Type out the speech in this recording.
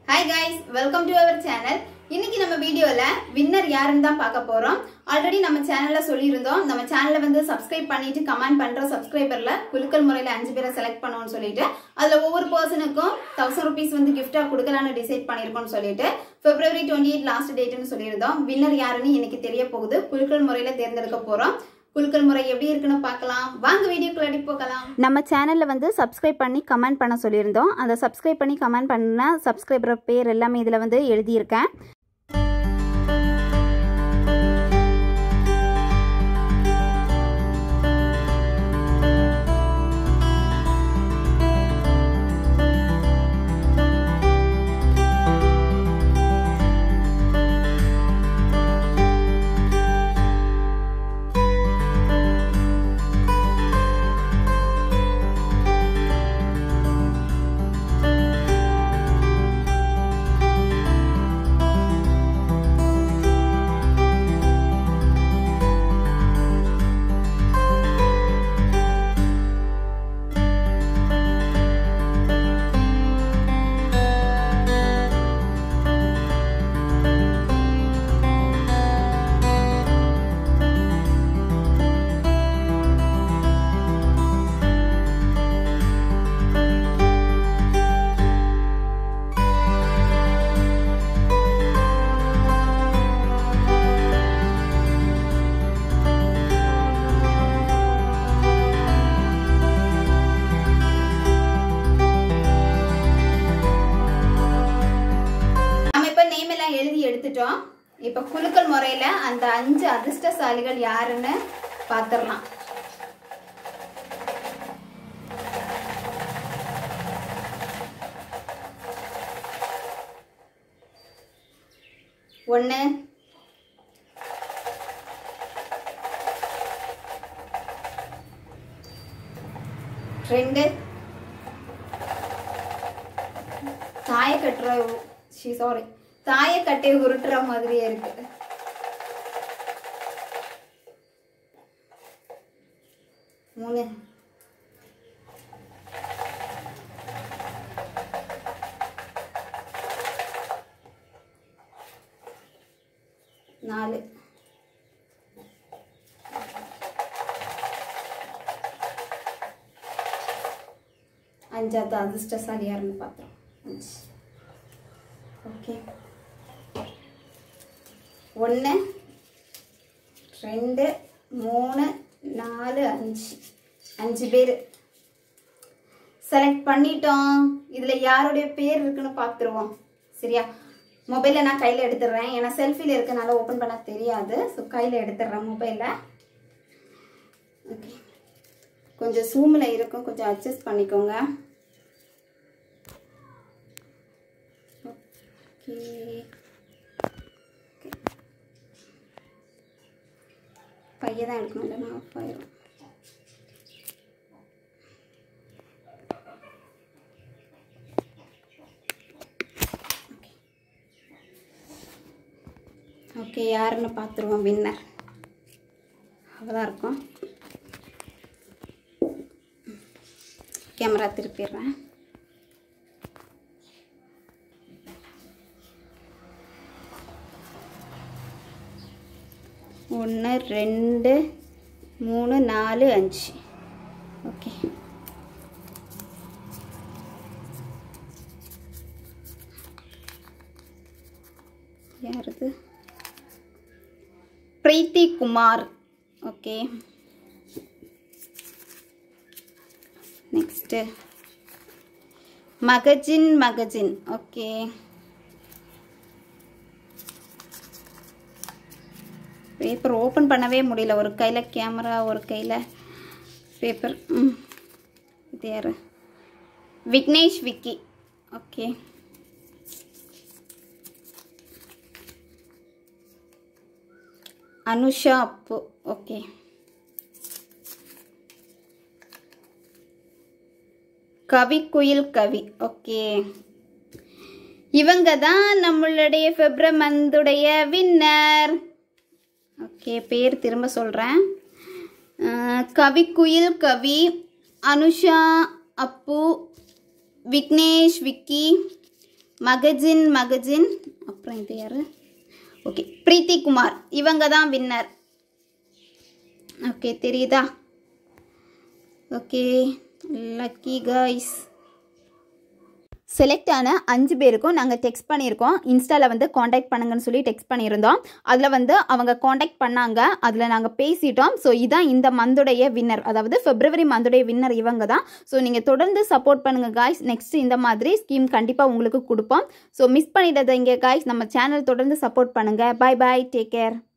hi guys welcome to our channel இன்னைக்கு நம்ம வீடியோல வின்னர் யாருன்னு தான் பார்க்க போறோம் ஆல்ரெடி நம்ம சேனல்ல சொல்லியிருந்தோம் நம்ம சேனல்ல வந்து சப்ஸ்கிரைப் பண்ணிட்டு கமெண்ட் பண்ற சப்ஸ்கிரைபர்ல குலுக்கல் முறையில அஞ்சு பேரை செலக்ட் பண்ணணும்னு சொல்லிட்டு அதுல ஒவ்வொரு பர்சனுக்கும் தௌசண்ட் ருபீஸ் வந்து கிஃப்டா கொடுக்கலாம்னு டிசைட் பண்ணிருக்கோம்னு சொல்லிட்டு பிப்ரவரி டுவெண்ட்டி எயிட் லாஸ்ட் டேட்னு சொல்லியிருந்தோம் வின்னர் யாருன்னு இன்னைக்கு தெரிய போகுது குலுக்கல் முறையில தேர்ந்தெடுக்க போறோம் குலுக்கல் முறை எப்படி இருக்குன்னு பார்க்கலாம் வாங்க வீடியோக்குள்ள போகலாம் நம்ம சேனலில் வந்து சப்ஸ்கிரைப் பண்ணி கமெண்ட் பண்ண சொல்லியிருந்தோம் அந்த சப்ஸ்கிரைப் பண்ணி கமெண்ட் பண்ண சப்ஸ்கிரைபர் பேர் எல்லாமே இதில் வந்து எழுதியிருக்கேன் நம்ம இப்ப நேம் எல்லாம் எழுதி எடுத்துட்டோம் இப்ப குலுக்கல் முறையில அந்த அஞ்சு அதிர்ஷ்டசாலிகள் யாருன்னு பாத்திரலாம் ஒண்ணு ரெண்டு தாய கட்டுற ஷி சாரி தாய கட்டை உருட்டுற மாதிரியே இருக்கு மூணு நாலு அஞ்சாவது அதிர்ஷ்டசாலி யாருன்னு பார்த்தோம் அஞ்சு ஓகே ஒன்று ரெண்டு மூணு நாலு அஞ்சு அஞ்சு பேர் செலக்ட் பண்ணிட்டோம் இதில் யாருடைய பேர் இருக்குன்னு பார்த்துருவோம் சரியா மொபைலை நான் கையில் எடுத்துடுறேன் ஏன்னா செல்ஃபியில் இருக்கனால ஓப்பன் பண்ண தெரியாது ஸோ கையில் எடுத்துடுறேன் மொபைலை ஓகே கொஞ்சம் ஜூமில் இருக்கும் கொஞ்சம் அட்ஜஸ்ட் பண்ணிக்கோங்க ஓகே ஓகே பைய தான் எடுக்கணும் இல்லைன்னா ஆஃப் ஆயிரும் ஓகே யாருன்னு பார்த்துருவோம் வின்னர் அவ்வளோதான் இருக்கும் கேமரா திருப்பிடுறேன் ஒன்று ரெண்டு மூணு நாலு அஞ்சு ஓகே யாருது Preethi Kumar okay next magazine magazine okay paper open பண்ணவே முடியல ஒரு கையில் கேமரா ஒரு கையில் பேப்பர் ம் இது யார் Vignesh Vicky okay Anusha Appu okay Kavi Kuyil Kavi okay இவங்க தான் நம்மளுடைய ஃபெப்ரவரி மந்துடைய வின்னர் ஓகே பேர் திரும்ப சொல்கிறேன் கவி குயில் கவி அனுஷா அப்பு விக்னேஷ் விக்கி மகஜின் மகஜின் அப்புறம் இது யாரு ஓகே பிரீத்தி குமார் இவங்க தான் வின்னர் ஓகே தெரியுதா ஓகே லக்கி கைஸ் செலக்ட் ஆன அஞ்சு பேருக்கும் நாங்கள் டெக்ஸ்ட் பண்ணியிருக்கோம் இன்ஸ்டாவில் வந்து காண்டாக்ட் பண்ணுங்கன்னு சொல்லி டெக்ஸ்ட் பண்ணியிருந்தோம் அதில் வந்து அவங்க காண்டாக்ட் பண்ணாங்க அதில் நாங்கள் பேசிட்டோம் ஸோ இதான் இந்த மந்தோடைய வின்னர் அதாவது பிப்ரவரி மந்தோடைய வின்னர் இவங்க தான் ஸோ நீங்கள் தொடர்ந்து சப்போர்ட் பண்ணுங்கள் காய்ஸ் நெக்ஸ்ட் இந்த மாதிரி ஸ்கீம் கண்டிப்பாக உங்களுக்கு கொடுப்போம் ஸோ மிஸ் பண்ணிடாதீங்க காய்ஸ் நம்ம சேனல் தொடர்ந்து சப்போர்ட் பண்ணுங்கள் பை பாய் டேக் கேர்